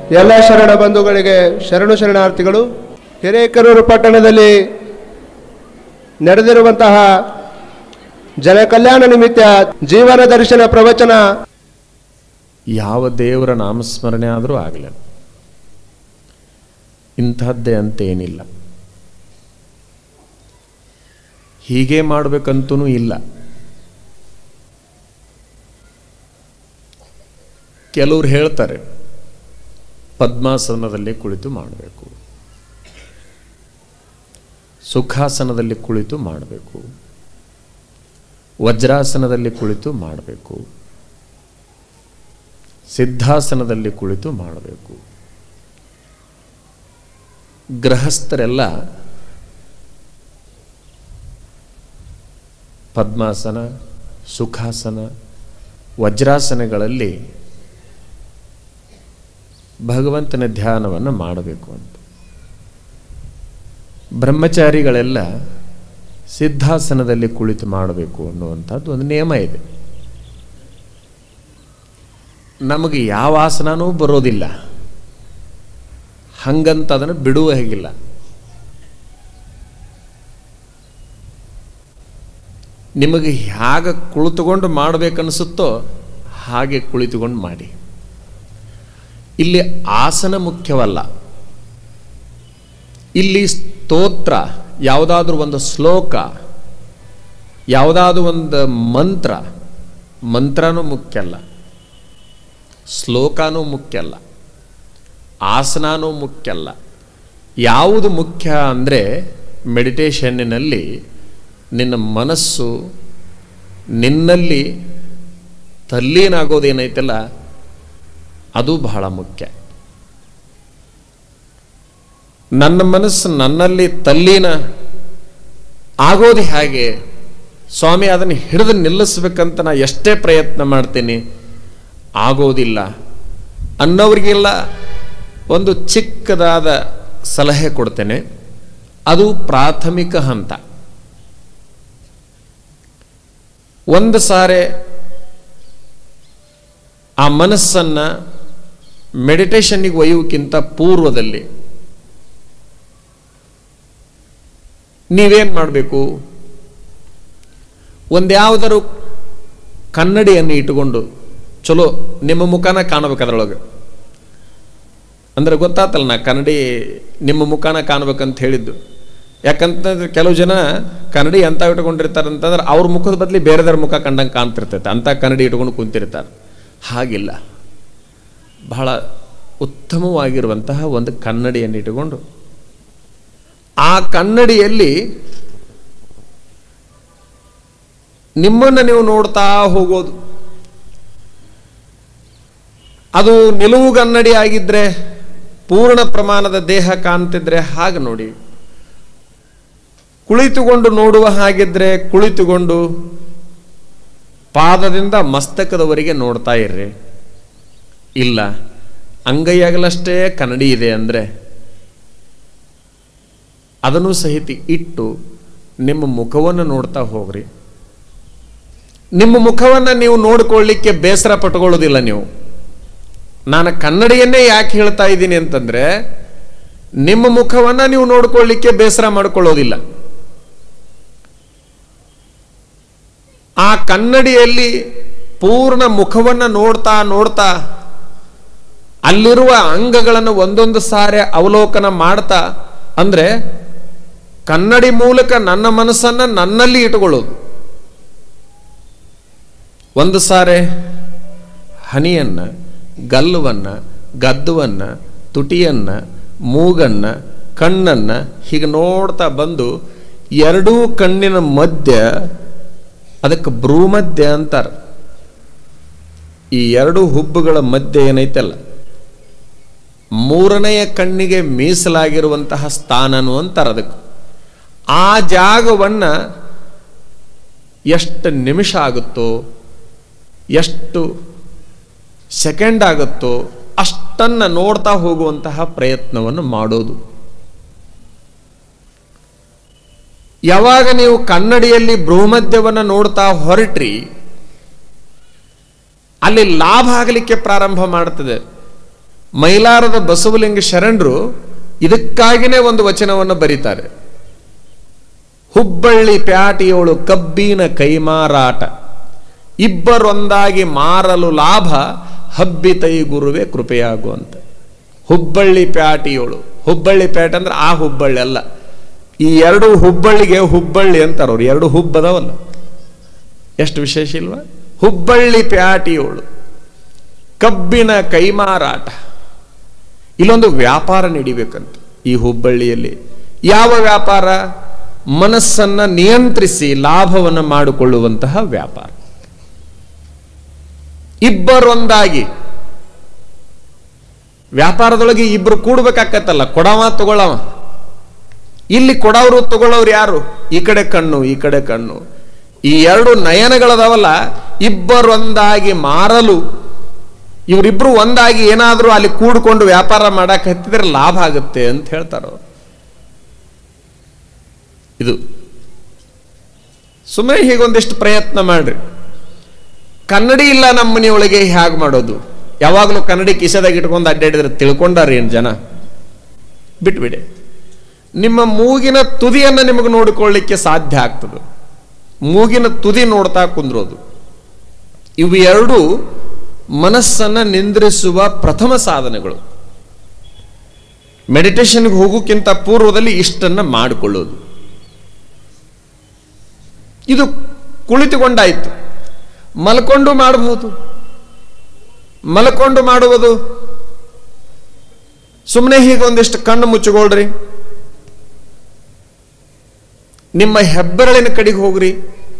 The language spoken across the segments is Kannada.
ಎಲ್ಲ ಶರಣ ಬಂಧುಗಳಿಗೆ ಶರಣು ಶರಣಾರ್ಥಿಗಳು ಹಿರೇಕೆರೂರು ಪಟ್ಟಣದಲ್ಲಿ ನಡೆದಿರುವಂತಹ ಜನಕಲ್ಯಾಣ ನಿಮಿತ್ತ ಜೀವನ ದರ್ಶನ ಪ್ರವಚನ ಯಾವ ದೇವರ ನಾಮಸ್ಮರಣೆ ಆದರೂ ಆಗಲಿ ಇಂಥದ್ದೇ ಅಂತ ಏನಿಲ್ಲ ಹೀಗೆ ಮಾಡಬೇಕಂತೂ ಇಲ್ಲ ಕೆಲವ್ರು ಹೇಳ್ತಾರೆ ಪದ್ಮಾಸನದಲ್ಲಿ ಕುಳಿತು ಮಾಡಬೇಕು ಸುಖಾಸನದಲ್ಲಿ ಕುಳಿತು ಮಾಡಬೇಕು ವಜ್ರಾಸನದಲ್ಲಿ ಕುಳಿತು ಮಾಡಬೇಕು ಸಿದ್ಧಾಸನದಲ್ಲಿ ಕುಳಿತು ಮಾಡಬೇಕು ಗೃಹಸ್ಥರೆಲ್ಲ ಪದ್ಮಾಸನ ಸುಖಾಸನ ವಜ್ರಾಸನಗಳಲ್ಲಿ ಭಗವಂತನ ಧ್ಯಾನವನ್ನು ಮಾಡಬೇಕು ಅಂತ ಬ್ರಹ್ಮಚಾರಿಗಳೆಲ್ಲ ಸಿದ್ಧಾಸನದಲ್ಲಿ ಕುಳಿತು ಮಾಡಬೇಕು ಅನ್ನುವಂಥದ್ದು ಒಂದು ನಿಯಮ ಇದೆ ನಮಗೆ ಯಾವ ಆಸನನೂ ಬರೋದಿಲ್ಲ ಹಂಗಂತ ಅದನ್ನು ಬಿಡುವ ಹೇಗಿಲ್ಲ ನಿಮಗೆ ಹೇಗೆ ಕುಳಿತುಕೊಂಡು ಮಾಡಬೇಕನ್ನಿಸುತ್ತೋ ಹಾಗೆ ಕುಳಿತುಕೊಂಡು ಮಾಡಿ ಇಲ್ಲಿ ಆಸನ ಮುಖ್ಯವಲ್ಲ ಇಲ್ಲಿ ಸ್ತೋತ್ರ ಯಾವುದಾದ್ರೂ ಒಂದು ಶ್ಲೋಕ ಯಾವುದಾದ್ರೂ ಒಂದು ಮಂತ್ರ ಮಂತ್ರನೂ ಮುಖ್ಯ ಅಲ್ಲ ಶ್ಲೋಕನೂ ಮುಖ್ಯ ಅಲ್ಲ ಆಸನನೂ ಮುಖ್ಯ ಅಲ್ಲ ಯಾವುದು ಮುಖ್ಯ ಅಂದರೆ ಮೆಡಿಟೇಷನ್ನಿನಲ್ಲಿ ನಿನ್ನ ಮನಸ್ಸು ನಿನ್ನಲ್ಲಿ ತಲ್ಲೀನಾಗೋದೇನೈತಲ್ಲ ಅದು ಬಹಳ ಮುಖ್ಯ ನನ್ನ ಮನಸ್ಸು ನನ್ನಲ್ಲಿ ತಲ್ಲೀನ ಆಗೋದು ಹೇಗೆ ಸ್ವಾಮಿ ಅದನ್ನು ಹಿಡಿದು ನಿಲ್ಲಿಸ್ಬೇಕಂತ ನಾ ಎಷ್ಟೇ ಪ್ರಯತ್ನ ಮಾಡ್ತೀನಿ ಆಗೋದಿಲ್ಲ ಅನ್ನೋರಿಗೆಲ್ಲ ಒಂದು ಚಿಕ್ಕದಾದ ಸಲಹೆ ಕೊಡ್ತೇನೆ ಅದು ಪ್ರಾಥಮಿಕ ಹಂತ ಒಂದು ಸಾರೆ ಆ ಮನಸ್ಸನ್ನು ಮೆಡಿಟೇಷನ್ನಿಗೆ ಒಯ್ಯೋಕ್ಕಿಂತ ಪೂರ್ವದಲ್ಲಿ ನೀವೇನು ಮಾಡಬೇಕು ಒಂದ್ಯಾವುದಾರು ಕನ್ನಡಿಯನ್ನು ಇಟ್ಟುಕೊಂಡು ಚಲೋ ನಿಮ್ಮ ಮುಖನ ಕಾಣಬೇಕು ಅದರೊಳಗೆ ಅಂದ್ರೆ ಗೊತ್ತಾತಲ್ಲ ನಾ ಕನ್ನಡಿ ನಿಮ್ಮ ಮುಖನ ಕಾಣ್ಬೇಕಂತ ಹೇಳಿದ್ದು ಯಾಕಂತಂದ್ರೆ ಕೆಲವು ಜನ ಕನ್ನಡಿ ಅಂತ ಇಟ್ಕೊಂಡಿರ್ತಾರೆ ಅಂತಂದ್ರೆ ಅವ್ರ ಮುಖದ ಬದಲಿ ಬೇರೆದವ್ರ ಮುಖ ಕಂಡಂಗೆ ಕಾಣ್ತಿರ್ತೈತೆ ಅಂತ ಕನ್ನಡಿ ಇಟ್ಕೊಂಡು ಕುಂತಿರ್ತಾರೆ ಹಾಗಿಲ್ಲ ಬಹಳ ಉತ್ತಮವಾಗಿರುವಂತಹ ಒಂದು ಕನ್ನಡಿಯನ್ನು ಇಟ್ಟುಕೊಂಡು ಆ ಕನ್ನಡಿಯಲ್ಲಿ ನಿಮ್ಮನ್ನು ನೀವು ನೋಡ್ತಾ ಹೋಗೋದು ಅದು ನಿಲುವುಗನ್ನಡಿ ಆಗಿದ್ರೆ ಪೂರ್ಣ ಪ್ರಮಾಣದ ದೇಹ ಕಾಣ್ತಿದ್ರೆ ಹಾಗೆ ನೋಡಿ ಕುಳಿತುಕೊಂಡು ನೋಡುವ ಹಾಗಿದ್ರೆ ಕುಳಿತುಕೊಂಡು ಪಾದದಿಂದ ಮಸ್ತಕದವರೆಗೆ ನೋಡ್ತಾ ಇರ್ರಿ ಇಲ್ಲ ಅಂಗೈಯಾಗಲಷ್ಟೇ ಕನ್ನಡಿ ಇದೆ ಅಂದರೆ ಅದನ್ನು ಸಹಿತ ಇಟ್ಟು ನಿಮ್ಮ ಮುಖವನ್ನು ನೋಡ್ತಾ ಹೋಗ್ರಿ ನಿಮ್ಮ ಮುಖವನ್ನು ನೀವು ನೋಡಿಕೊಳ್ಳಿಕ್ಕೆ ಬೇಸರ ಪಟ್ಕೊಳ್ಳೋದಿಲ್ಲ ನೀವು ನಾನು ಕನ್ನಡಿಯನ್ನೇ ಯಾಕೆ ಹೇಳ್ತಾ ಇದ್ದೀನಿ ಅಂತಂದ್ರೆ ನಿಮ್ಮ ಮುಖವನ್ನು ನೀವು ನೋಡ್ಕೊಳ್ಳಿಕ್ಕೆ ಬೇಸರ ಮಾಡ್ಕೊಳ್ಳೋದಿಲ್ಲ ಆ ಕನ್ನಡಿಯಲ್ಲಿ ಪೂರ್ಣ ಮುಖವನ್ನು ನೋಡ್ತಾ ನೋಡ್ತಾ ಅಲ್ಲಿರುವ ಅಂಗಗಳನ್ನು ಒಂದೊಂದು ಸಾರಿ ಅವಲೋಕನ ಮಾಡ್ತಾ ಅಂದ್ರೆ ಕನ್ನಡಿ ಮೂಲಕ ನನ್ನ ಮನಸ್ಸನ್ನ ನನ್ನಲ್ಲಿ ಇಟ್ಟುಕೊಳ್ಳೋದು ಒಂದು ಸಾರೆ ಹನಿಯನ್ನ ಗಲ್ಲುವನ್ನ ಗದ್ದುವನ್ನ ತುಟಿಯನ್ನ ಮೂಗನ್ನ ಕಣ್ಣನ್ನ ಹೀಗೆ ನೋಡ್ತಾ ಬಂದು ಎರಡೂ ಕಣ್ಣಿನ ಮಧ್ಯ ಅದಕ್ಕೆ ಭ್ರೂಮಧ್ಯ ಅಂತಾರೆ ಈ ಎರಡು ಹುಬ್ಬುಗಳ ಮಧ್ಯೆ ಏನೈತಲ್ಲ ಮೂರನೆಯ ಕಣ್ಣಿಗೆ ಮೀಸಲಾಗಿರುವಂತಹ ಸ್ಥಾನನು ಅಂತಾರೆ ಅದಕ್ಕೆ ಆ ಜಾಗವನ್ನ ಎಷ್ಟು ನಿಮಿಷ ಆಗುತ್ತೋ ಎಷ್ಟು ಸೆಕೆಂಡ್ ಆಗುತ್ತೋ ಅಷ್ಟನ್ನ ನೋಡ್ತಾ ಹೋಗುವಂತಹ ಪ್ರಯತ್ನವನ್ನು ಮಾಡೋದು ಯಾವಾಗ ನೀವು ಕನ್ನಡಿಯಲ್ಲಿ ಭ್ರೂಮಧ್ಯವನ್ನು ನೋಡ್ತಾ ಹೊರಟ್ರಿ ಅಲ್ಲಿ ಲಾಭ ಆಗಲಿಕ್ಕೆ ಪ್ರಾರಂಭ ಮಾಡ್ತದೆ ಮೈಲಾರದ ಬಸವಲಿಂಗ ಶರಣರು ಇದಕ್ಕಾಗಿನೇ ಒಂದು ವಚನವನ್ನು ಬರೀತಾರೆ ಹುಬ್ಬಳ್ಳಿ ಪ್ಯಾಟಿಯೋಳು ಕಬ್ಬಿನ ಕೈಮಾರಾಟ ಇಬ್ಬರೊಂದಾಗಿ ಮಾರಲು ಲಾಭ ಹಬ್ಬಿತೈ ಗುರುವೆ ಕೃಪೆಯಾಗು ಅಂತ ಹುಬ್ಬಳ್ಳಿ ಪ್ಯಾಟಿಯೋಳು ಹುಬ್ಬಳ್ಳಿ ಪ್ಯಾಟ್ ಅಂದ್ರೆ ಆ ಹುಬ್ಬಳ್ಳಿ ಅಲ್ಲ ಈ ಎರಡು ಹುಬ್ಬಳ್ಳಿಗೆ ಹುಬ್ಬಳ್ಳಿ ಅಂತಾರೆ ಅವ್ರು ಎರಡು ಹುಬ್ಬದವಲ್ಲ ಎಷ್ಟು ವಿಶೇಷ ಇಲ್ವಾ ಹುಬ್ಬಳ್ಳಿ ಪ್ಯಾಟಿಯೋಳು ಕಬ್ಬಿನ ಕೈಮಾರಾಟ ಇಲ್ಲೊಂದು ವ್ಯಾಪಾರ ನಡಿಬೇಕಂತ ಈ ಹುಬ್ಬಳ್ಳಿಯಲ್ಲಿ ಯಾವ ವ್ಯಾಪಾರ ಮನಸ್ಸನ್ನ ನಿಯಂತ್ರಿಸಿ ಲಾಭವನ್ನು ಮಾಡಿಕೊಳ್ಳುವಂತಹ ವ್ಯಾಪಾರ ಇಬ್ಬರೊಂದಾಗಿ ವ್ಯಾಪಾರದೊಳಗೆ ಇಬ್ರು ಕೂಡ್ಬೇಕಾಕತ್ತಲ್ಲ ಕೊಡವ ತಗೊಳ್ಳವ ಇಲ್ಲಿ ಕೊಡವರು ತಗೊಳ್ಳೋರು ಯಾರು ಈ ಕಡೆ ಕಣ್ಣು ಈ ಕಡೆ ಕಣ್ಣು ಈ ಎರಡು ನಯನಗಳದಾವಲ್ಲ ಇಬ್ಬರೊಂದಾಗಿ ಮಾರಲು ಇವರಿಬ್ರು ಒಂದಾಗಿ ಏನಾದರೂ ಅಲ್ಲಿ ಕೂಡ್ಕೊಂಡು ವ್ಯಾಪಾರ ಮಾಡಕ್ ಹತ್ತಿದ್ರೆ ಲಾಭ ಆಗುತ್ತೆ ಅಂತ ಹೇಳ್ತಾರ ಅವ್ರು. ಇದು ಸುಮ್ಮನೆ ಹೀಗೊಂದಿಷ್ಟು ಪ್ರಯತ್ನ ಮಾಡ್ರಿ ಕನ್ನಡಿ ಇಲ್ಲ ನಮ್ಮ ಮನೆಯೊಳಗೆ ಹೇಗೆ ಮಾಡೋದು ಯಾವಾಗಲೂ ಕನ್ನಡಿ ಕಿಸೆದಾಗ ಇಟ್ಕೊಂಡು ಅಡ್ಡಾಡಿದ್ರೆ ತಿಳ್ಕೊಂಡಾರ ಏನು ಜನ ಬಿಟ್ಬಿಡಿ ನಿಮ್ಮ ಮೂಗಿನ ತುದಿಯನ್ನು ನಿಮಗೆ ನೋಡಿಕೊಳ್ಳಿಕ್ಕೆ ಸಾಧ್ಯ ಆಗ್ತದೆ ಮೂಗಿನ ತುದಿ ನೋಡ್ತಾ ಕುಂದ್ರೋದು ಇವು ಎರಡು ಮನಸ್ಸನ್ನ ನಿಂದ್ರಿಸುವ ಪ್ರಥಮ ಸಾಧನಗಳು ಮೆಡಿಟೇಷನ್ಗೆ ಹೋಗೋಕ್ಕಿಂತ ಪೂರ್ವದಲ್ಲಿ ಇಷ್ಟನ್ನ ಮಾಡಿಕೊಳ್ಳೋದು ಇದು ಕುಳಿತುಕೊಂಡಾಯ್ತು ಮಲ್ಕೊಂಡು ಮಾಡಬಹುದು ಮಲ್ಕೊಂಡು ಮಾಡುವುದು ಸುಮ್ಮನೆ ಹೀಗೆ ಒಂದಿಷ್ಟು ಕಣ್ಣು ಮುಚ್ಚಿಕೊಳ್ರಿ ನಿಮ್ಮ ಹೆಬ್ಬೆರಳಿನ ಕಡೆಗೆ ಹೋಗ್ರಿ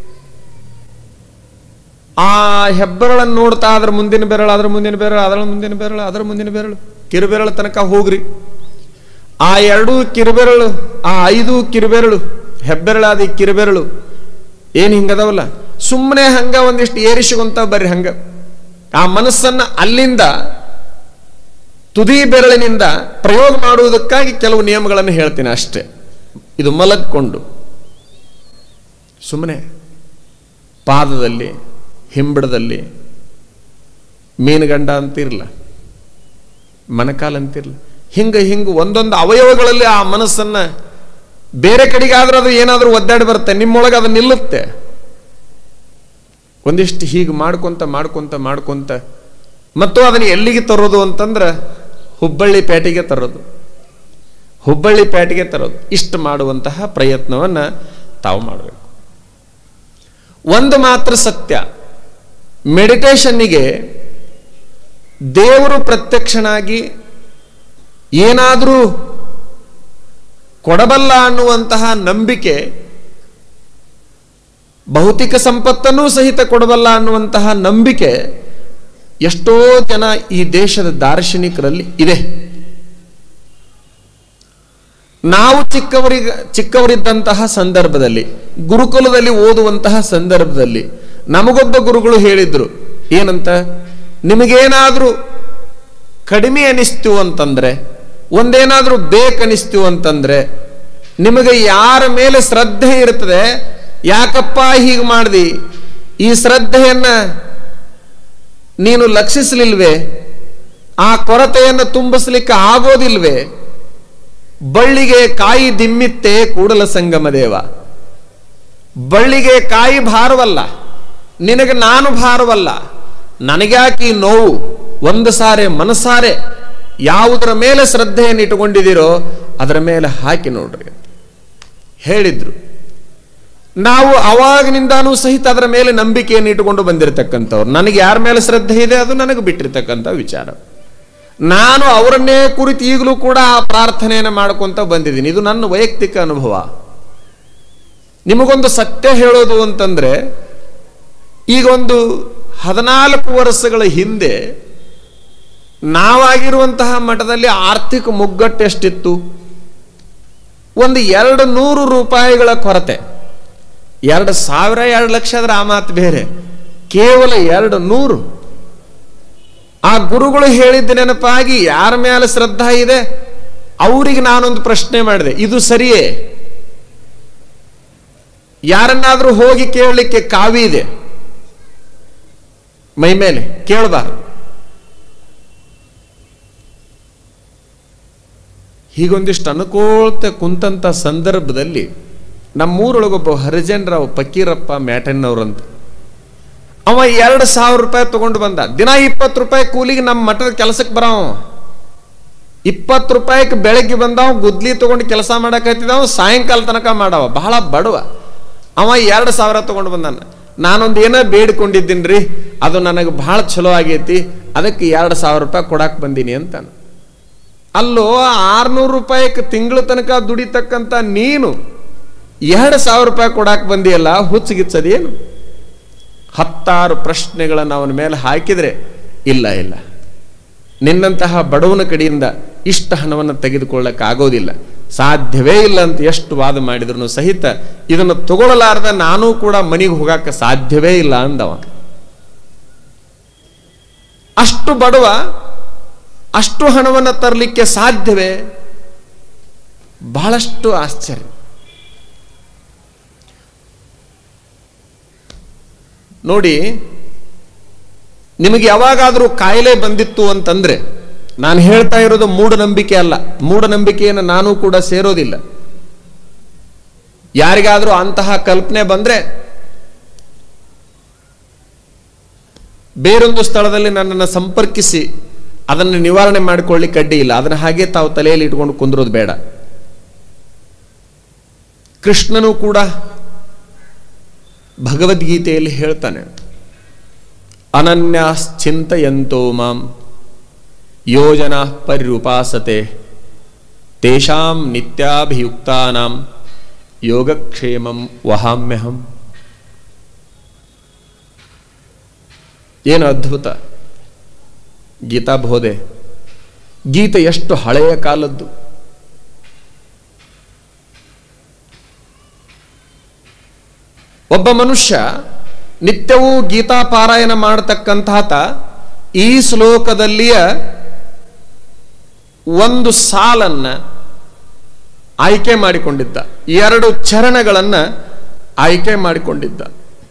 ಆ ಹೆಬ್ಬೆರಳನ್ನು ನೋಡ್ತಾ ಅದ್ರ ಮುಂದಿನ ಬೆರಳು ಅದ್ರ ಮುಂದಿನ ಬೆರಳು ಅದರ ಮುಂದಿನ ಬೆರಳು ಅದರ ಮುಂದಿನ ಬೆರಳು ಕಿರುಬೆರಳು ತನಕ ಹೋಗ್ರಿ ಆ ಎರಡು ಕಿರುಬೆರಳು ಆ ಐದು ಕಿರುಬೆರಳು ಹೆಬ್ಬೆರಳಾದ ಈ ಕಿರುಬೆರಳು ಏನು ಹಿಂಗದವಲ್ಲ ಸುಮ್ಮನೆ ಹಂಗ ಒಂದಿಷ್ಟು ಏರಿಸಿಕೊಂತ ಬರ್ರಿ ಹಂಗ ಆ ಮನಸ್ಸನ್ನ ಅಲ್ಲಿಂದ ತುದಿ ಬೆರಳಿನಿಂದ ಪ್ರಯೋಗ ಮಾಡುವುದಕ್ಕಾಗಿ ಕೆಲವು ನಿಯಮಗಳನ್ನು ಹೇಳ್ತೀನಿ ಅಷ್ಟೇ ಇದು ಮಲಗ್ಕೊಂಡು ಸುಮ್ಮನೆ ಪಾದದಲ್ಲಿ ಹಿಂಬಡದಲ್ಲಿ ಮೀನುಗಂಡ ಅಂತಿರಲ್ಲ ಮನಕಾಲ್ ಅಂತಿರಲ್ಲ ಹಿಂಗ ಹಿಂಗ ಒಂದೊಂದು ಅವಯವಗಳಲ್ಲಿ ಆ ಮನಸ್ಸನ್ನ ಬೇರೆ ಕಡೆಗಾದ್ರೆ ಅದು ಏನಾದರೂ ಒದ್ದಾಡಿ ಬರುತ್ತೆ ನಿಮ್ಮೊಳಗೆ ಅದು ನಿಲ್ಲುತ್ತೆ ಒಂದಿಷ್ಟು ಹೀಗೆ ಮಾಡ್ಕೊಂತ ಮಾಡ್ಕೊಂತ ಮಾಡ್ಕೊಂತ ಮತ್ತು ಅದನ್ನು ಎಲ್ಲಿಗೆ ತರೋದು ಅಂತಂದ್ರೆ ಹುಬ್ಬಳ್ಳಿ ಪೇಟೆಗೆ ತರೋದು ಹುಬ್ಬಳ್ಳಿ ಪೇಟೆಗೆ ತರೋದು ಇಷ್ಟು ಮಾಡುವಂತಹ ಪ್ರಯತ್ನವನ್ನು ತಾವು ಮಾಡಬೇಕು ಒಂದು ಮಾತ್ರ ಸತ್ಯ ಮೆಡಿಟೇಷನ್ನಿಗೆ ದೇವರು ಪ್ರತ್ಯಕ್ಷನಾಗಿ ಏನಾದರೂ ಕೊಡಬಲ್ಲ ಅನ್ನುವಂತಹ ನಂಬಿಕೆ ಭೌತಿಕ ಸಂಪತ್ತನ್ನೂ ಸಹಿತ ಕೊಡಬಲ್ಲ ಅನ್ನುವಂತಹ ನಂಬಿಕೆ ಎಷ್ಟೋ ಜನ ಈ ದೇಶದ ದಾರ್ಶನಿಕರಲ್ಲಿ ಇದೆ ನಾವು ಚಿಕ್ಕವರಿಗ ಚಿಕ್ಕವರಿದ್ದಂತಹ ಸಂದರ್ಭದಲ್ಲಿ ಗುರುಕುಲದಲ್ಲಿ ಓದುವಂತಹ ಸಂದರ್ಭದಲ್ಲಿ ನಮಗೊಬ್ಬ ಗುರುಗಳು ಹೇಳಿದ್ರು ಏನಂತ ನಿಮಗೇನಾದ್ರೂ ಕಡಿಮೆ ಅನಿಸ್ತು ಅಂತಂದ್ರೆ ಒಂದೇನಾದ್ರೂ ಬೇಕನಿಸ್ತು ಅಂತಂದ್ರೆ ನಿಮಗೆ ಯಾರ ಮೇಲೆ ಶ್ರದ್ಧೆ ಇರ್ತದೆ ಯಾಕಪ್ಪ ಹೀಗೆ ಮಾಡ್ದಿ ಈ ಶ್ರದ್ಧೆಯನ್ನ ನೀನು ಲಕ್ಷಿಸಲಿಲ್ವೇ ಆ ಕೊರತೆಯನ್ನು ತುಂಬಿಸ್ಲಿಕ್ಕೆ ಆಗೋದಿಲ್ವೇ ಬಳ್ಳಿಗೆ ಕಾಯಿ ದಿಮ್ಮಿತ್ತೆ ಕೂಡಲ ಸಂಗಮ ದೇವ ಬಳ್ಳಿಗೆ ಕಾಯಿ ಭಾರವಲ್ಲ ನಿನಗೆ ನಾನು ಭಾರವಲ್ಲ ನನಗ್ಯಾಕೆ ಈ ನೋವು ಒಂದು ಸಾರೆ ಮನಸಾರೆ ಯಾವುದರ ಮೇಲೆ ಶ್ರದ್ಧೆಯನ್ನು ಇಟ್ಟುಕೊಂಡಿದ್ದೀರೋ ಅದರ ಮೇಲೆ ಹಾಕಿ ನೋಡ್ರಿ ಹೇಳಿದ್ರು ನಾವು ಅವಾಗಿನಿಂದಾನೂ ಸಹಿತ ಅದರ ಮೇಲೆ ನಂಬಿಕೆಯನ್ನು ಇಟ್ಟುಕೊಂಡು ಬಂದಿರತಕ್ಕಂಥವ್ರು ನನಗೆ ಯಾರ ಮೇಲೆ ಶ್ರದ್ಧೆ ಇದೆ ಅದು ನನಗೆ ಬಿಟ್ಟಿರ್ತಕ್ಕಂಥ ವಿಚಾರ ನಾನು ಅವರನ್ನೇ ಕುರಿತು ಈಗಲೂ ಕೂಡ ಆ ಪ್ರಾರ್ಥನೆಯನ್ನು ಮಾಡ್ಕೊಂತ ಬಂದಿದ್ದೀನಿ ಇದು ನನ್ನ ವೈಯಕ್ತಿಕ ಅನುಭವ ನಿಮಗೊಂದು ಸತ್ಯ ಹೇಳೋದು ಅಂತಂದ್ರೆ ಈಗ ಒಂದು ಹದಿನಾಲ್ಕು ವರ್ಷಗಳ ಹಿಂದೆ ನಾವಾಗಿರುವಂತಹ ಮಠದಲ್ಲಿ ಆರ್ಥಿಕ ಮುಗ್ಗಟ್ಟು ಎಷ್ಟಿತ್ತು ಒಂದು ಎರಡು ನೂರು ರೂಪಾಯಿಗಳ ಕೊರತೆ ಎರಡು ಸಾವಿರ ಎರಡು ಲಕ್ಷ ಆದ್ರೆ ಆ ಮಾತು ಬೇರೆ ಕೇವಲ ಎರಡು ನೂರು ಆ ಗುರುಗಳು ಹೇಳಿದ್ದ ನೆನಪಾಗಿ ಯಾರ ಮೇಲೆ ಶ್ರದ್ಧಾ ಇದೆ ಅವರಿಗೆ ನಾನೊಂದು ಪ್ರಶ್ನೆ ಮಾಡಿದೆ ಇದು ಸರಿಯೇ ಯಾರನ್ನಾದ್ರೂ ಹೋಗಿ ಕೇಳಲಿಕ್ಕೆ ಕಾವಿ ಇದೆ ಮೈ ಮೇಲೆ ಕೇಳಬಾರದು ಹೀಗೊಂದಿಷ್ಟು ಅನುಕೂಲತೆ ಕುಂತಂಥ ಸಂದರ್ಭದಲ್ಲಿ ನಮ್ಮೂರೊಳಗೊಬ್ಬ ಹರಿಜನರಾವ್ ಫಕೀರಪ್ಪ ಮ್ಯಾಟನ್ನವ್ರಂತ ಅವ ಎರಡು ಸಾವಿರ ರೂಪಾಯಿ ತಗೊಂಡು ಬಂದ ದಿನ ಇಪ್ಪತ್ತು ರೂಪಾಯಿ ಕೂಲಿಗೆ ನಮ್ಮ ಮಠದ ಕೆಲಸಕ್ಕೆ ಬರವ ಇಪ್ಪತ್ತು ರೂಪಾಯಿಗೆ ಬೆಳಗ್ಗೆ ಬಂದವ ಗುದ್ಲಿ ತಗೊಂಡು ಕೆಲಸ ಮಾಡಕತ್ತಿದವ ಸಾಯಂಕಾಲ ತನಕ ಮಾಡವ ಬಹಳ ಬಡವ ಅವ ಎರಡು ಸಾವಿರ ತಗೊಂಡು ಬಂದಾನ ನಾನೊಂದು ಏನೋ ಬೇಡಿಕೊಂಡಿದ್ದೀನಿ ರೀ ಅದು ನನಗೆ ಬಹಳ ಚಲೋ ಆಗೈತಿ ಅದಕ್ಕೆ ಎರಡು ಸಾವಿರ ರೂಪಾಯಿ ಕೊಡಾಕ್ ಬಂದೀನಿ ಅಂತಾನ ಅಲ್ಲೋ ಆರ್ನೂರು ರೂಪಾಯಿಗೆ ತಿಂಗಳ ತನಕ ದುಡಿತಕ್ಕಂಥ ನೀನು ಎರಡು ಸಾವಿರ ರೂಪಾಯಿ ಕೊಡಾಕ್ ಬಂದಿಯಲ್ಲ ಹುಚ್ಚಗಿಚ್ಚದೇನು ಹತ್ತಾರು ಪ್ರಶ್ನೆಗಳನ್ನು ಅವನ ಮೇಲೆ ಹಾಕಿದರೆ ಇಲ್ಲ ಇಲ್ಲ ನಿನ್ನಂತಹ ಬಡವನ ಕಡೆಯಿಂದ ಇಷ್ಟ ಹಣವನ್ನು ತೆಗೆದುಕೊಳ್ಳಕ್ಕೆ ಆಗೋದಿಲ್ಲ ಸಾಧ್ಯವೇ ಇಲ್ಲ ಅಂತ ಎಷ್ಟು ವಾದ ಮಾಡಿದ್ರು ಸಹಿತ ಇದನ್ನು ತಗೊಳ್ಳಲಾರ್ದ ನಾನೂ ಕೂಡ ಮನೆಗೆ ಹೋಗಕ್ಕೆ ಸಾಧ್ಯವೇ ಇಲ್ಲ ಅಂದವ ಅಷ್ಟು ಬಡವ ಅಷ್ಟು ಹಣವನ್ನು ತರಲಿಕ್ಕೆ ಸಾಧ್ಯವೇ ಬಹಳಷ್ಟು ಆಶ್ಚರ್ಯ ನೋಡಿ ನಿಮಗೆ ಯಾವಾಗಾದರೂ ಕಾಯಿಲೆ ಬಂದಿತ್ತು ಅಂತಂದ್ರೆ ನಾನು ಹೇಳ್ತಾ ಇರೋದು ಮೂಢನಂಬಿಕೆ ಅಲ್ಲ ಮೂಢನಂಬಿಕೆಯನ್ನು ನಾನು ಕೂಡ ಸೇರೋದಿಲ್ಲ ಯಾರಿಗಾದರೂ ಅಂತಹ ಕಲ್ಪನೆ ಬಂದ್ರೆ ಬೇರೊಂದು ಸ್ಥಳದಲ್ಲಿ ನನ್ನನ್ನು ಸಂಪರ್ಕಿಸಿ ಅದನ್ನು ನಿವಾರಣೆ ಮಾಡಿಕೊಳ್ಳಿಕ್ಕೆ ಅಡ್ಡಿ ಇಲ್ಲ ಅದನ್ನು ಹಾಗೆ ತಾವು ತಲೆಯಲ್ಲಿ ಇಟ್ಕೊಂಡು ಕುಂದ್ರೋದು ಬೇಡ ಕೃಷ್ಣನು ಕೂಡ ಭಗವದ್ಗೀತೆಯಲ್ಲಿ ಹೇಳ್ತಾನೆ ಅನನ್ಯಾಶ್ಚಿಂತಯಂತೋ ಮಾಂ ಯೋಜನ ಪರ್ಯುಪಾಸತೆ ತೇಷಾಂ ನಿತ್ಯಾಭಿಯುಕ್ತಾನಾಂ ಯೋಗಕ್ಷೇಮಂ ವಹಾಮ್ಯಹಂ ಏನು ಅದ್ಭುತ ಗೀತಾ ಬೋಧೆ ಗೀತೆ ಎಷ್ಟು ಹಳೆಯ ಕಾಲದ್ದು ಒಬ್ಬ ಮನುಷ್ಯ ನಿತ್ಯವೂ ಗೀತಾ ಪಾರಾಯಣ ಮಾಡತಕ್ಕಂತಾತ ಈ ಶ್ಲೋಕದಲ್ಲಿಯ ಒಂದು ಸಾಲನ್ನ ಆಯ್ಕೆ ಮಾಡಿಕೊಂಡಿದ್ದ ಎರಡು ಚರಣಗಳನ್ನ ಆಯ್ಕೆ ಮಾಡಿಕೊಂಡಿದ್ದ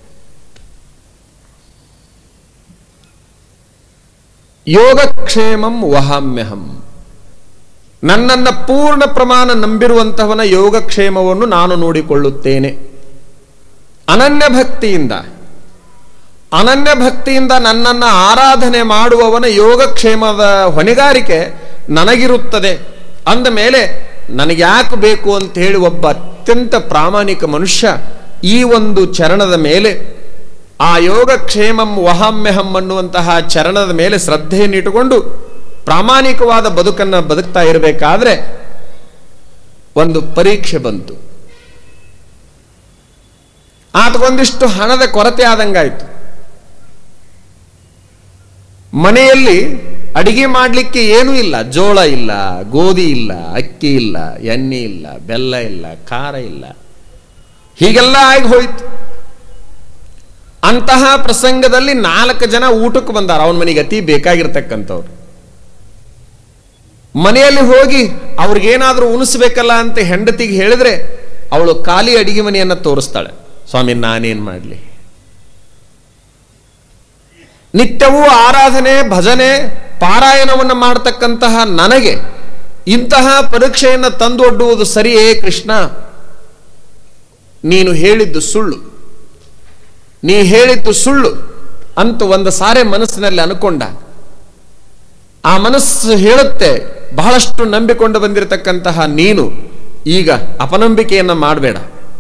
ಯೋಗಕ್ಷೇಮಂ ವಹಾಮ್ಯಹಂ ನನ್ನನ್ನ ಪೂರ್ಣ ಪ್ರಮಾಣ ನಂಬಿರುವಂತಹವನ ಯೋಗಕ್ಷೇಮವನ್ನು ನಾನು ನೋಡಿಕೊಳ್ಳುತ್ತೇನೆ ಅನನ್ಯ ಭಕ್ತಿಯಿಂದ ಅನನ್ಯ ಭಕ್ತಿಯಿಂದ ನನ್ನನ್ನ ಆರಾಧನೆ ಮಾಡುವವನ ಯೋಗಕ್ಷೇಮದ ಹೊಣೆಗಾರಿಕೆ ನನಗಿರುತ್ತದೆ ಅಂದ ಮೇಲೆ ನನಗೆ ಯಾಕೆ ಬೇಕು ಅಂತ ಹೇಳಿ ಒಬ್ಬ ಅತ್ಯಂತ ಪ್ರಾಮಾಣಿಕ ಮನುಷ್ಯ ಈ ಒಂದು ಚರಣದ ಮೇಲೆ ಆ ಯೋಗಕ್ಷೇಮಂ ವಹಾಮ್ಯಹಂ ಅನ್ನುವಂತಹ ಚರಣದ ಮೇಲೆ ಶ್ರದ್ಧೆಯನ್ನಿಟ್ಟುಕೊಂಡು ಪ್ರಾಮಾಣಿಕವಾದ ಬದುಕನ್ನು ಬದುಕ್ತಾ ಇರಬೇಕಾದ್ರೆ ಒಂದು ಪರೀಕ್ಷೆ ಬಂತು ಆತಗೊಂದಿಷ್ಟು ಹಣದ ಕೊರತೆ ಆದಂಗಾಯ್ತು ಮನೆಯಲ್ಲಿ ಅಡಿಗೆ ಮಾಡಲಿಕ್ಕೆ ಏನೂ ಇಲ್ಲ ಜೋಳ ಇಲ್ಲ ಗೋಧಿ ಇಲ್ಲ ಅಕ್ಕಿ ಇಲ್ಲ ಎಣ್ಣೆ ಇಲ್ಲ ಬೆಲ್ಲ ಇಲ್ಲ ಖಾರ ಇಲ್ಲ ಹೀಗೆಲ್ಲ ಆಗಿ ಹೋಯ್ತು ಅಂತಹ ಪ್ರಸಂಗದಲ್ಲಿ ನಾಲ್ಕು ಜನ ಊಟಕ್ಕೆ ಬಂದಾರ ಅವನ ಮನೆಗೆ ಅತಿ ಬೇಕಾಗಿರ್ತಕ್ಕಂಥವ್ರು ಮನೆಯಲ್ಲಿ ಹೋಗಿ ಅವ್ರಿಗೇನಾದ್ರೂ ಉಣಿಸ್ಬೇಕಲ್ಲ ಅಂತ ಹೆಂಡತಿಗೆ ಹೇಳಿದ್ರೆ ಅವಳು ಖಾಲಿ ಅಡಿಗೆ ಮನೆಯನ್ನ ತೋರಿಸ್ತಾಳೆ ಸ್ವಾಮಿ ನಾನೇನ್ ಮಾಡಲಿ ನಿತ್ಯವೂ ಆರಾಧನೆ ಭಜನೆ ಪಾರಾಯಣವನ್ನು ಮಾಡತಕ್ಕಂತಹ ನನಗೆ ಇಂತಹ ಪರೀಕ್ಷೆಯನ್ನು ತಂದೊಡ್ಡುವುದು ಸರಿಯೇ ಕೃಷ್ಣ ನೀನು ಹೇಳಿದ್ದು ಸುಳ್ಳು ನೀ ಹೇಳಿದ್ದು ಸುಳ್ಳು ಅಂತ ಒಂದು ಸಾರೆ ಮನಸ್ಸಿನಲ್ಲಿ ಅನ್ಕೊಂಡ ಆ ಮನಸ್ಸು ಹೇಳುತ್ತೆ ಬಹಳಷ್ಟು ನಂಬಿಕೊಂಡು ಬಂದಿರತಕ್ಕಂತಹ ನೀನು ಈಗ ಅಪನಂಬಿಕೆಯನ್ನ ಮಾಡಬೇಡ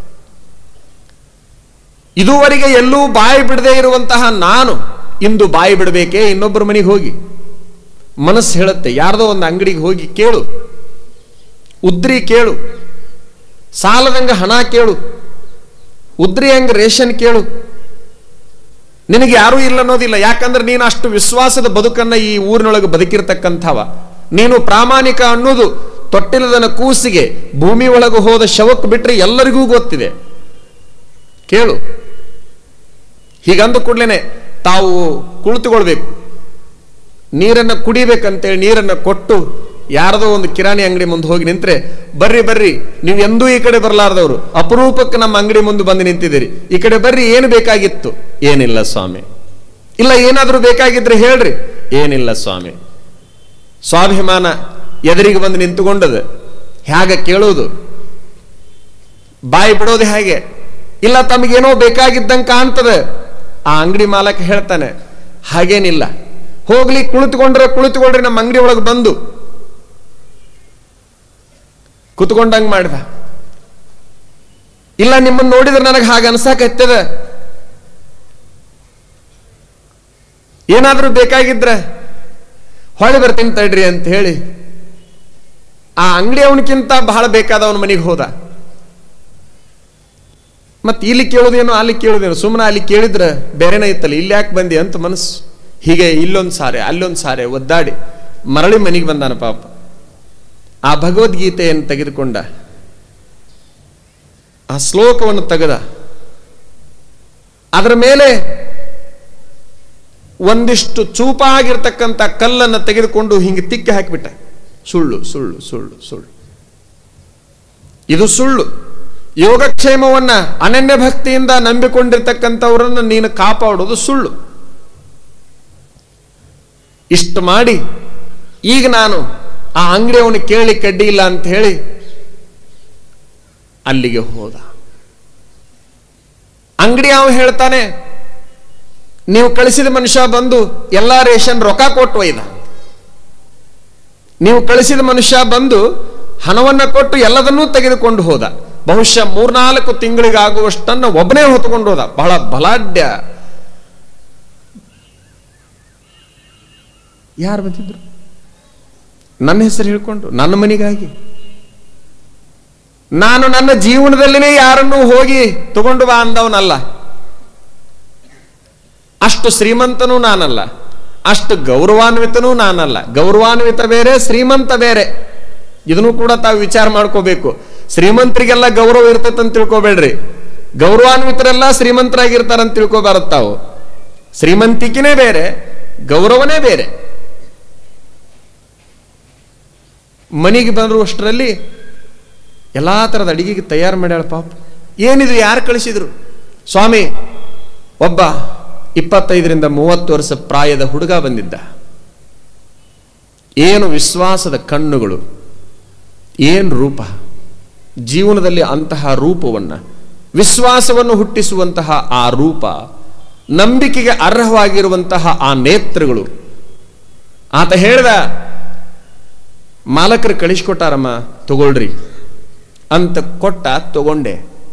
ಇದುವರೆಗೆ ಎಲ್ಲೂ ಬಾಯಿ ಬಿಡದೆ ಇರುವಂತಹ ನಾನು ಇಂದು ಬಾಯಿ ಬಿಡಬೇಕೇ ಇನ್ನೊಬ್ಬರ ಮನೆಗೆ ಹೋಗಿ ಮನಸ್ಸು ಹೇಳುತ್ತೆ ಯಾರ್ದೋ ಒಂದು ಅಂಗಡಿಗೆ ಹೋಗಿ ಕೇಳು ಉದ್ರಿ ಕೇಳು ಸಾಲದಂಗ ಹಣ ಕೇಳು ಉದ್ರಿ ಹಂಗ ರೇಷನ್ ಕೇಳು ನಿನಗೆ ಯಾರೂ ಇಲ್ಲ ಅನ್ನೋದಿಲ್ಲ ಯಾಕಂದ್ರೆ ನೀನು ಅಷ್ಟು ವಿಶ್ವಾಸದ ಬದುಕನ್ನ ಈ ಊರಿನೊಳಗೆ ಬದುಕಿರ್ತಕ್ಕಂಥವ ನೀನು ಪ್ರಾಮಾಣಿಕ ಅನ್ನೋದು ತೊಟ್ಟಿಲದನ ಕೂಸಿಗೆ ಭೂಮಿ ಒಳಗೆ ಹೋದ ಶವಕ್ಕೆ ಬಿಟ್ರೆ ಎಲ್ಲರಿಗೂ ಗೊತ್ತಿದೆ ಕೇಳು ಹೀಗಂದ ಕೂಡ್ಲೇನೆ ತಾವು ಕುಳಿತುಕೊಳ್ಬೇಕು ನೀರನ್ನು ಕುಡಿಬೇಕಂತೇಳಿ ನೀರನ್ನು ಕೊಟ್ಟು ಯಾರದೋ ಒಂದು ಕಿರಾಣಿ ಅಂಗಡಿ ಮುಂದೆ ಹೋಗಿ ನಿಂತ್ರೆ ಬರ್ರಿ ಬರ್ರಿ ನೀವು ಎಂದೂ ಈ ಕಡೆ ಬರಲಾರ್ದವ್ರು ಅಪರೂಪಕ್ಕೆ ನಮ್ಮ ಅಂಗಡಿ ಮುಂದೆ ಬಂದು ನಿಂತಿದ್ದೀರಿ ಈ ಕಡೆ ಬರ್ರಿ ಏನು ಬೇಕಾಗಿತ್ತು ಏನಿಲ್ಲ ಸ್ವಾಮಿ ಇಲ್ಲ ಏನಾದರೂ ಬೇಕಾಗಿದ್ರೆ ಹೇಳ್ರಿ ಏನಿಲ್ಲ ಸ್ವಾಮಿ ಸ್ವಾಭಿಮಾನ ಎದುರಿಗೆ ಬಂದು ನಿಂತುಕೊಂಡದ ಹೇಗೆ ಕೇಳೋದು ಬಾಯಿ ಬಿಡೋದು ಹೇಗೆ ಇಲ್ಲ ತಮಗೇನೋ ಬೇಕಾಗಿದ್ದಂಗೆ ಕಾಣ್ತದೆ ಆ ಅಂಗಡಿ ಮಾಲಕ ಹೇಳ್ತಾನೆ ಹಾಗೇನಿಲ್ಲ ಹೋಗ್ಲಿ ಕುಳಿತುಕೊಂಡ್ರೆ ಕುಳಿತುಕೊಂಡ್ರೆ ನಮ್ಮ ಅಂಗಡಿ ಒಳಗೆ ಬಂದು ಕುತ್ಕೊಂಡಂಗೆ ಮಾಡಿದ ಇಲ್ಲ ನಿಮ್ಮನ್ನು ನೋಡಿದ್ರೆ ನನಗೆ ಹಾಗೆ ಅನ್ಸಾಕತ್ತದ ಏನಾದರೂ ಬೇಕಾಗಿದ್ರೆ ಹೊಳೆ ಬರ್ತೀನಿ ತಡ್ರಿ ಅಂತ ಹೇಳಿ ಆ ಅಂಗಡಿ ಅವನಕ್ಕಿಂತ ಬಹಳ ಬೇಕಾದವನ ಮನೆಗೆ ಹೋದ ಮತ್ತೆ ಇಲ್ಲಿ ಕೇಳೋದೇನೋ ಅಲ್ಲಿ ಕೇಳೋದೇನೋ ಸುಮ್ಮನೆ ಅಲ್ಲಿ ಕೇಳಿದ್ರೆ ಬೇರೆನೇ ಇತ್ತಲ್ಲ ಇಲ್ಲಿ ಯಾಕೆ ಬಂದಿ ಅಂತ ಮನಸ್ಸು ಹೀಗೆ ಇಲ್ಲೊಂದು ಸಾರೆ ಅಲ್ಲೊಂದು ಸಾರೆ ಒದ್ದಾಡಿ ಮರಳಿ ಮನೆಗೆ ಬಂದಾನ ಪಾಪ ಆ ಭಗವದ್ಗೀತೆಯನ್ನು ತೆಗೆದುಕೊಂಡ ಆ ಶ್ಲೋಕವನ್ನು ತೆಗೆದ ಅದರ ಮೇಲೆ ಒಂದಿಷ್ಟು ಚೂಪಾಗಿರ್ತಕ್ಕಂಥ ಕಲ್ಲನ್ನು ತೆಗೆದುಕೊಂಡು ಹಿಂಗೆ ತಿಕ್ಕಿ ಹಾಕಿಬಿಟ್ಟ ಸುಳ್ಳು ಸುಳ್ಳು ಸುಳ್ಳು ಸುಳ್ಳು ಇದು ಸುಳ್ಳು ಯೋಗಕ್ಷೇಮವನ್ನ ಅನನ್ಯ ಭಕ್ತಿಯಿಂದ ನಂಬಿಕೊಂಡಿರ್ತಕ್ಕಂಥವರನ್ನು ನೀನು ಕಾಪಾಡೋದು ಸುಳ್ಳು ಇಷ್ಟು ಮಾಡಿ ಈಗ ನಾನು ಆ ಅಂಗಡಿಯವನು ಕೇಳಿ ಕಡ್ಡಿ ಇಲ್ಲ ಅಂತ ಹೇಳಿ ಅಲ್ಲಿಗೆ ಹೋದ ಅಂಗಡಿ ಅವ ಹೇಳ್ತಾನೆ ನೀವು ಕಳಿಸಿದ ಮನುಷ್ಯ ಬಂದು ಎಲ್ಲಾ ರೇಷನ್ ರೊಕ್ಕ ಕೊಟ್ಟು ಒಯ್ದ ನೀವು ಕಳಿಸಿದ ಮನುಷ್ಯ ಬಂದು ಹಣವನ್ನ ಕೊಟ್ಟು ಎಲ್ಲದನ್ನೂ ತೆಗೆದುಕೊಂಡು ಹೋದ ಬಹುಶಃ ಮೂರ್ನಾಲ್ಕು ತಿಂಗಳಿಗಾಗುವಷ್ಟನ್ನ ಒಬ್ಬನೇ ಹೊತ್ಕೊಂಡು ಹೋದ ಬಹಳ ಬಲಾಢ್ಯ ಯಾರು ಬಂದಿದ್ರು ನನ್ನ ಹೆಸರು ಹೇಳ್ಕೊಂಡು ನನ್ನ ಮನೆಗಾಗಿ ನಾನು ನನ್ನ ಜೀವನದಲ್ಲಿನೇ ಯಾರನ್ನೂ ಹೋಗಿ ತಗೊಂಡು ಬಾ ಅಂದವನಲ್ಲ ಅಷ್ಟು ಶ್ರೀಮಂತನೂ ನಾನಲ್ಲ ಅಷ್ಟು ಗೌರವಾನ್ವಿತನೂ ನಾನಲ್ಲ ಗೌರವಾನ್ವಿತ ಬೇರೆ ಶ್ರೀಮಂತ ಬೇರೆ ಇದನ್ನು ಕೂಡ ತಾವು ವಿಚಾರ ಮಾಡ್ಕೋಬೇಕು ಶ್ರೀಮಂತರಿಗೆಲ್ಲ ಗೌರವ ಇರ್ತೈತೆ ಅಂತ ತಿಳ್ಕೊಬೇಡ್ರಿ ಗೌರವಾನ್ವಿತರೆಲ್ಲ ಶ್ರೀಮಂತರಾಗಿರ್ತಾರಂತ ತಿಳ್ಕೊಬಾರದು ತಾವು ಶ್ರೀಮಂತಿಕೆನೇ ಬೇರೆ ಗೌರವನೇ ಬೇರೆ ಮನೆಗೆ ಬಂದ್ರು ಅಷ್ಟರಲ್ಲಿ ಎಲ್ಲಾ ಥರದ ಅಡಿಗೆಗೆ ತಯಾರು ಮಾಡ್ಯಾಳ ಪಾಪ ಏನಿದು ಯಾರು ಕಳಿಸಿದ್ರು ಸ್ವಾಮಿ ಒಬ್ಬ ಇಪ್ಪತ್ತೈದರಿಂದ ಮೂವತ್ತು ವರ್ಷ ಪ್ರಾಯದ ಹುಡುಗ ಬಂದಿದ್ದ ಏನು ವಿಶ್ವಾಸದ ಕಣ್ಣುಗಳು ಏನು ರೂಪ ಜೀವನದಲ್ಲಿ ಅಂತಹ ರೂಪವನ್ನ ವಿಶ್ವಾಸವನ್ನು ಹುಟ್ಟಿಸುವಂತಹ ಆ ರೂಪ ನಂಬಿಕೆಗೆ ಅರ್ಹವಾಗಿರುವಂತಹ ಆ ನೇತ್ರಗಳು ಆತ ಹೇಳ್ದ ಮಾಲಕರು ಕಳಿಸ್ಕೊಟ್ಟಾರಮ್ಮ ತಗೊಳ್ರಿ ಅಂತ ಕೊಟ್ಟ ತಗೊಂಡೆ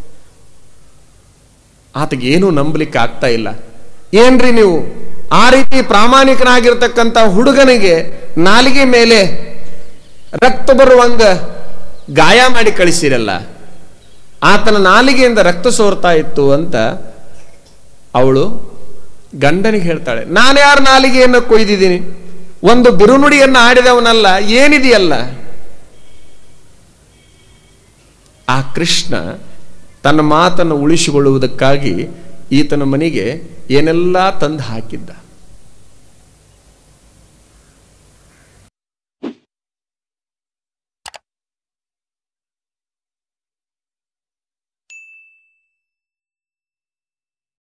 ಆತಗೆ ಏನೂ ನಂಬಲಿಕ್ಕೆ ಆಗ್ತಾ ಇಲ್ಲ ಏನ್ರಿ ನೀವು ಆ ರೀತಿ ಪ್ರಾಮಾಣಿಕನಾಗಿರ್ತಕ್ಕಂಥ ಹುಡುಗನಿಗೆ ನಾಲಿಗೆ ಮೇಲೆ ರಕ್ತ ಬರುವಂಗ ಗಾಯ ಮಾಡಿ ಕಳಿಸಿರಲ್ಲ ಆತನ ನಾಲಿಗೆಯಿಂದ ರಕ್ತ ಸೋರ್ತಾ ಇತ್ತು ಅಂತ ಅವಳು ಗಂಡನಿಗೆ ಹೇಳ್ತಾಳೆ ನಾನು ಯಾರ ನಾಲಿಗೆಯನ್ನು ಕೊಯ್ದಿದ್ದೀನಿ ಒಂದು ಬಿರುನುಡಿಯನ್ನು ಆಡಿದವನಲ್ಲ ಏನಿದೆಯಲ್ಲ ಆ ಕೃಷ್ಣ ತನ್ನ ಮಾತನ್ನು ಉಳಿಸಿಕೊಳ್ಳುವುದಕ್ಕಾಗಿ ಈತನ ಮನೆಗೆ ಏನೆಲ್ಲ ತಂದು ಹಾಕಿದ್ದ